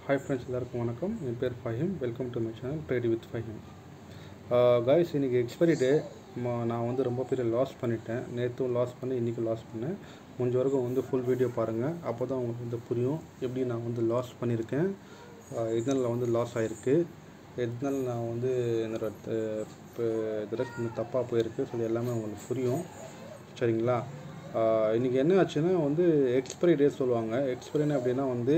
hi friends எல்லாருக்கும் வணக்கம் என் பேர் Faheem welcome to my channel trade with Faheem guys இன்றைக்கி எக்ஸ்பைரி டே நான் வந்து ரொம்ப பெரிய லாஸ் பண்ணிட்டேன் நேற்றும் லாஸ் பண்ணி இன்றைக்கி லாஸ் பண்ணேன் முடிஞ்ச வரைக்கும் வந்து ஃபுல் வீடியோ பாருங்கள் அப்போ தான் உங்களுக்கு வந்து புரியும் எப்படி நான் வந்து லாஸ் பண்ணியிருக்கேன் இதனால் வந்து லாஸ் ஆகிருக்கு இதனால் நான் வந்து என்னோட ட்ரெஸ் கொஞ்சம் தப்பாக போயிருக்கு சொல்லி எல்லாமே உங்களுக்கு புரியும் சரிங்களா இன்றைக்கி என்ன ஆச்சுன்னா வந்து எக்ஸ்பைரி டே சொல்லுவாங்க எக்ஸ்பைரினா அப்படின்னா வந்து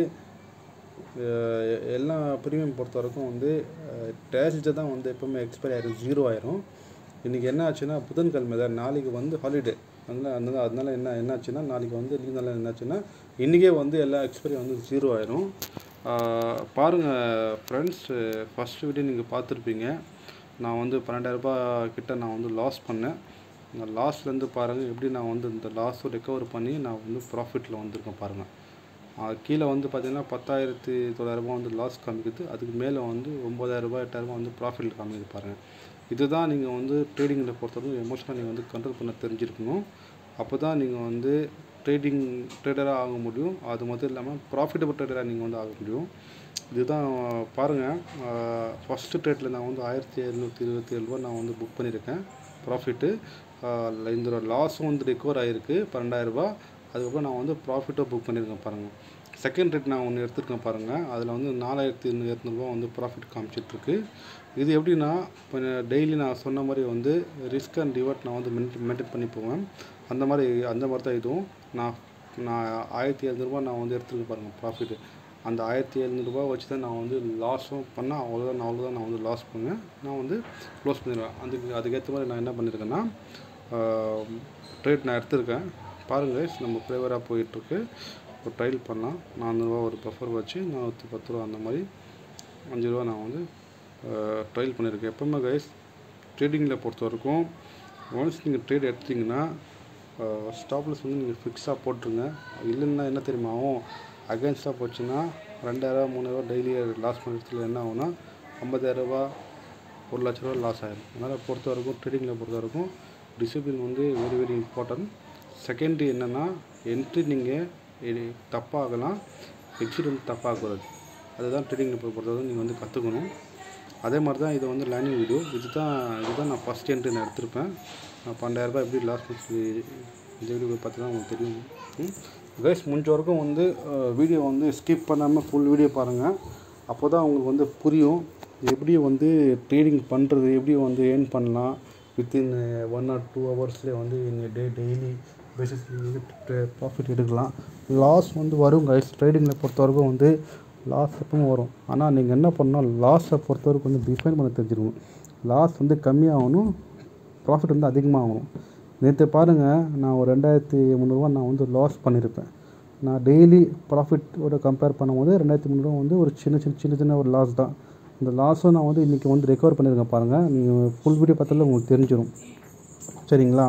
அஹ் எல்லா ப்ரீமியம் பொறுத்த வரைக்கும் வந்து டேஸ்ட்டு தான் வந்து எப்போவுமே எக்ஸ்பைரி ஆயிரும் ஜீரோ ஆயிரும் இன்றைக்கி என்ன ஆச்சுன்னா புதன்கிழமை தான் நாளைக்கு வந்து ஹாலிடே அதனால் அதனால அதனால என்ன என்ன ஆச்சுன்னா நாளைக்கு வந்து லீவ்னால என்ன ஆச்சுன்னா இன்றைக்கே வந்து எல்லா எக்ஸ்பைரி வந்து ஜீரோ ஆயிரும் அஹ் பாருங்கள் ஃப்ரெண்ட்ஸ் ஃபஸ்ட் வீடியோ நீங்கள் பார்த்துருப்பீங்க நான் வந்து பன்னெண்டாயிரரூபா கிட்ட நான் வந்து லாஸ் பண்ணேன் இந்த லாஸ்லேருந்து பாருங்கள் எப்படி நான் வந்து இந்த லாஸும் ரெக்கவர் பண்ணி நான் வந்து ப்ராஃபிட்டில் வந்திருக்கேன் பாருங்கள் அது கீழே வந்து பார்த்தீங்கன்னா பத்தாயிரத்தி தொள்ளாயிரரூபா வந்து லாஸ் காமிக்குது அதுக்கு மேலே வந்து ஒம்பதாயிரரூபா எட்டாயிரரூபா வந்து ப்ராஃபிட் காமிக்குது பாருங்கள் இதுதான் நீங்கள் வந்து ட்ரேடிங்கில் பொறுத்தவரைக்கும் எமோஷனாக நீங்கள் வந்து கண்ட்ரோல் பண்ண தெரிஞ்சிருக்கணும் அப்போ தான் நீங்கள் வந்து ட்ரேடிங் ட்ரேடராக ஆக முடியும் அது மட்டும் இல்லாமல் ப்ராஃபிட்டபிள் ட்ரேடராக நீங்கள் வந்து ஆக முடியும் இதுதான் பாருங்கள் ஃபஸ்ட்டு ட்ரேட்டில் நான் வந்து ஆயிரத்தி எழுநூற்றி இருபத்தி ஏழு ரூபா நான் வந்து புக் பண்ணியிருக்கேன் ப்ராஃபிட்டு இந்த லாஸும் வந்து ரெக்கவர் ஆகிருக்கு பன்னெண்டாயிரரூபா அதுக்கப்புறம் நான் வந்து ப்ராஃபிட்டாக புக் பண்ணியிருக்கேன் பாருங்கள் செகண்ட் ரேட் நான் ஒன்று எடுத்துருக்கேன் பாருங்கள் அதில் வந்து நாலாயிரத்தி இரநூறுபா வந்து ப்ராஃபிட் காமிச்சிட்ருக்கு இது எப்படின்னா இப்போ டெய்லி நான் சொன்ன மாதிரி வந்து ரிஸ்க் அண்ட் ரிவர்ட் நான் வந்து மெயின்டைன் மெயின்டைன் பண்ணி போவேன் அந்த மாதிரி அந்த மாதிரி தான் இதுவும் நான் நான் ஆயிரத்தி எழுநூறுபா நான் வந்து எடுத்துருக்கேன் பாருங்கள் ப்ராஃபிட்டு அந்த ஆயிரத்தி எழுநூறுபா வச்சு தான் நான் வந்து லாஸும் பண்ணால் அவ்வளோதான் நான் அவ்வளோதான் நான் வந்து லாஸ் பண்ணுவேன் நான் வந்து க்ளோஸ் பண்ணிடுவேன் அதுக்கு அதுக்கேற்ற மாதிரி நான் என்ன பண்ணியிருக்கேன்னா ட்ரேட் நான் எடுத்திருக்கேன் பாருங்கள் நம்ம ஃபேவராக போயிட்டுருக்கு ஒரு ட்ரையல் பண்ணலாம் நானூறுரூவா ஒரு பஃபர் வச்சு நானூற்றி பத்து ரூபா அந்த மாதிரி அஞ்சு ரூபா நான் வந்து ட்ரையல் பண்ணியிருக்கேன் எப்போவுமே கைஸ் ட்ரேடிங்கில் பொறுத்த வரைக்கும் ஒன்ஸ் நீங்கள் ட்ரேட் எடுத்தீங்கன்னா ஸ்டாப்லெஸ் வந்து நீங்கள் ஃபிக்ஸாக போட்டுருங்க இல்லைன்னா என்ன தெரியுமா ஆகும் அகேன்ஸ்டாக போச்சுன்னா ரெண்டாயிரரூவா மூணாயிரரூவா டெய்லி லாஸ் பண்ணுறதுல என்ன ஆகும்னா ஐம்பதாயிரரூபா ஒரு லட்ச ரூபா லாஸ் ஆகிடும் அதனால் பொறுத்த வரைக்கும் ட்ரேடிங்கில் பொறுத்த வரைக்கும் டிசிப்ளின் வந்து வெரி வெரி இம்பார்ட்டன்ட் செகண்ட்ரி என்னென்னா என்ட்ரி நீங்கள் தப்பாகலாம் எக்ஸிட் வந்து தப்பாகக்கூடாது அதுதான் ட்ரேடிங் பொறுத்தவரை நீங்கள் வந்து கற்றுக்கணும் அதே மாதிரி தான் இது வந்து லேர்னிங் வீடியோ இதுதான் இதுதான் நான் ஃபஸ்ட் என்ட்ரி நான் எடுத்திருப்பேன் நான் பன்னெண்டாயிரரூபா எப்படி லாஸ் பண்ணி சொல்லி இந்த வீடியோ பார்த்தீங்கன்னா உங்களுக்கு தெரியும் கைஸ் முடிஞ்ச வரைக்கும் வந்து வீடியோ வந்து ஸ்கிப் பண்ணாமல் ஃபுல் வீடியோ பாருங்கள் அப்போ தான் உங்களுக்கு வந்து புரியும் எப்படி வந்து ட்ரேடிங் பண்ணுறது எப்படி வந்து ஏர்ன் பண்ணலாம் வித்தின் ஒன் ஆர் டூ ஹவர்ஸ்லேயே வந்து நீங்கள் டே டெய்லி பேசிஸ் நீங்கள் ப்ராஃபிட் எடுக்கலாம் லாஸ் வந்து வரும் கைஸ் ட்ரேடிங்கில் பொறுத்த வரைக்கும் வந்து லாஸ் எப்பவும் வரும் ஆனால் நீங்கள் என்ன பண்ணால் லாஸை பொறுத்த வரைக்கும் வந்து டிஃபைன் பண்ண தெரிஞ்சுக்கணும் லாஸ் வந்து கம்மியாகணும் ப்ராஃபிட் வந்து அதிகமாகணும் நேற்று பாருங்கள் நான் ஒரு ரெண்டாயிரத்தி முந்நூறுரூவா நான் வந்து லாஸ் பண்ணியிருப்பேன் நான் டெய்லி ப்ராஃபிட்டோட கம்பேர் பண்ணும்போது ரெண்டாயிரத்தி முந்நூறுவா வந்து ஒரு சின்ன சின்ன சின்ன சின்ன ஒரு லாஸ் தான் இந்த லாஸும் நான் வந்து இன்றைக்கி வந்து ரெக்கவர் பண்ணியிருக்கேன் பாருங்கள் நீங்கள் ஃபுல் வீடியோ பார்த்தாலும் உங்களுக்கு தெரிஞ்சிடும் சரிங்களா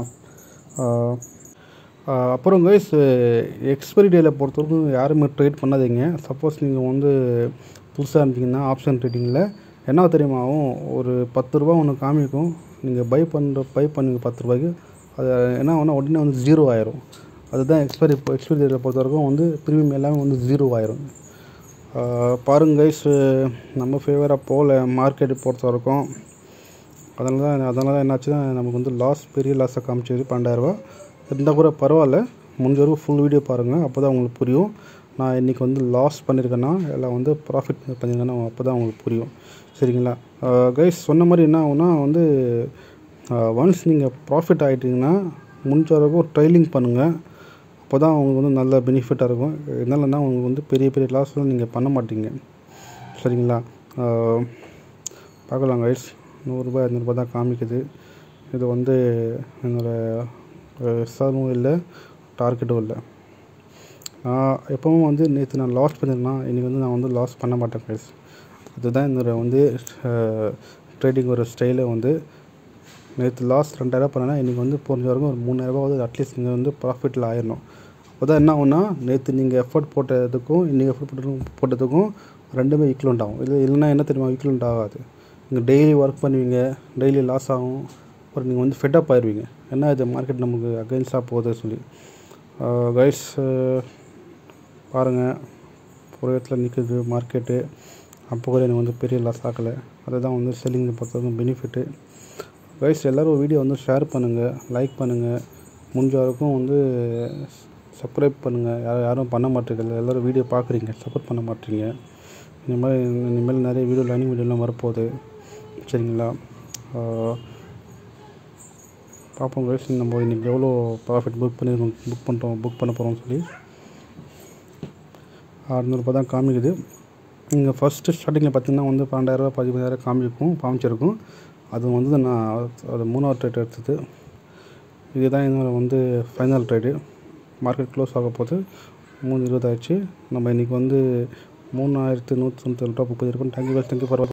அப்புறம் கைஸ் எக்ஸ்பைரி டேயில் பொறுத்தவரைக்கும் யாருமே ட்ரேட் பண்ணாதீங்க சப்போஸ் நீங்கள் வந்து புதுசாக இருந்தீங்கன்னா ஆப்ஷன் ட்ரேடிங்கில் என்ன தெரியுமாவும் ஒரு பத்து ரூபா ஒன்று காமிக்கும் நீங்கள் பை பண்ணுற பை பண்ணுங்க பத்து ரூபாய்க்கு அது என்ன ஆகுனா உடனே வந்து ஜீரோ ஆயிரும் அதுதான் எக்ஸ்பைரி எக்ஸ்பைரி டேட்டில் பொறுத்த வரைக்கும் வந்து ப்ரீமியம் எல்லாமே வந்து ஜீரோ ஆயிரும் பாருங்க கைஸ் நம்ம ஃபேவராக போகல மார்க்கெட் பொறுத்த வரைக்கும் அதனால தான் அதனால தான் என்னாச்சுன்னா நமக்கு வந்து லாஸ் பெரிய லாஸாக காமிச்சது பன்னெண்டாயிரரூபா இருந்தால் கூட பரவாயில்ல முடிஞ்ச வரைக்கும் ஃபுல் வீடியோ பாருங்கள் அப்போ தான் உங்களுக்கு புரியும் நான் இன்றைக்கி வந்து லாஸ் பண்ணியிருக்கேன்னா இல்லை வந்து ப்ராஃபிட் பண்ணியிருக்கேன்னா அப்போ தான் உங்களுக்கு புரியும் சரிங்களா கைஸ் சொன்ன மாதிரி என்ன ஆகுனா வந்து ஒன்ஸ் நீங்கள் ப்ராஃபிட் ஆகிட்டிங்கன்னா முடிஞ்ச வரைக்கும் ட்ரைலிங் பண்ணுங்கள் அப்போ தான் உங்களுக்கு வந்து நல்ல பெனிஃபிட்டாக இருக்கும் என்னலன்னா உங்களுக்கு வந்து பெரிய பெரிய லாஸ்லாம் நீங்கள் பண்ண மாட்டீங்க சரிங்களா பார்க்கலாம் கைஸ் நூறுரூபா இரநூறுபா தான் காமிக்குது இது வந்து என்னோடய எஸ்ஆரும் இல்லை டார்கெட்டும் இல்லை நான் எப்பவும் வந்து நேற்று நான் லாஸ் பண்ணியிருந்தேன் இன்றைக்கி வந்து நான் வந்து லாஸ் பண்ண மாட்டேன் கைஸ் அதுதான் என்னோடய வந்து ட்ரேடிங் ஒரு ஸ்டைலை வந்து நேற்று லாஸ் ரெண்டாயிரரூபா பண்ணேன்னா இன்றைக்கி வந்து போன வரைக்கும் ஒரு மூணாயிரரூபா வந்து அட்லீஸ்ட் நீங்கள் வந்து ப்ராஃபிட்டில் ஆயிடணும் அப்போ தான் என்ன ஆகுனா நேற்று நீங்கள் எஃபர்ட் போட்டதுக்கும் இன்றைக்கி எஃபர்ட் போட்டதுக்கும் போட்டதுக்கும் ரெண்டுமே ஈக்குவலண்ட் ஆகும் இது இல்லைன்னா என்ன தெரியுமா ஈக்குவலண்ட் ஆகாது நீங்கள் டெய்லி ஒர்க் பண்ணுவீங்க டெய்லி லாஸ் ஆகும் அப்புறம் நீங்கள் வந்து ஃபெட்டப் ஆயிடுவீங்க என்ன இது மார்க்கெட் நமக்கு அகெயின்ஸ்டாக போகுது சொல்லி கைஸ் பாருங்கள் ஒரு இடத்துல நிற்குது மார்க்கெட்டு அப்போ கூட எனக்கு வந்து பெரிய லாஸ் ஆகலை அதுதான் வந்து செல்லிங் பொறுத்தவரைக்கும் பெனிஃபிட்டு கைஸ் எல்லோரும் வீடியோ வந்து ஷேர் பண்ணுங்கள் லைக் பண்ணுங்கள் முடிஞ்ச வரைக்கும் வந்து சப்ஸ்கிரைப் பண்ணுங்கள் யாரும் யாரும் பண்ண மாட்டேங்க எல்லோரும் வீடியோ பார்க்குறீங்க சப்போர்ட் பண்ண மாட்டீங்க இந்த மாதிரி இனிமேல் நிறைய வீடியோ லைனிங் வீடியோலாம் வரப்போகுது சரிங்களா ஆஹ் பார்ப்போம் கைஸ் நம்ம இன்றைக்கி எவ்வளோ ப்ராஃபிட் புக் பண்ணியிருக்கோம் புக் பண்ணுறோம் புக் பண்ண போகிறோம்னு சொல்லி அறநூறுபா தான் காமிக்குது இங்கே ஃபஸ்ட்டு ஸ்டார்டிங்கில் பார்த்தீங்கன்னா வந்து பன்னெண்டாயிரரூபா பதிமூணாயிரம் காமிக்கும் காமிச்சிருக்கும் அது வந்து நான் அது மூணாவது ட்ரேட் எடுத்தது இதுதான் என்னோட வந்து ஃபைனல் ட்ரேடு மார்க்கெட் க்ளோஸ் ஆக போகுது மூணு இருபது ஆயிடுச்சு நம்ம இன்றைக்கி வந்து மூணாயிரத்து நூற்றி தொண்ணூற்றி ரூபா முப்பது இருக்கும் தேங்க்யூ தேங்க்யூ ஃபார்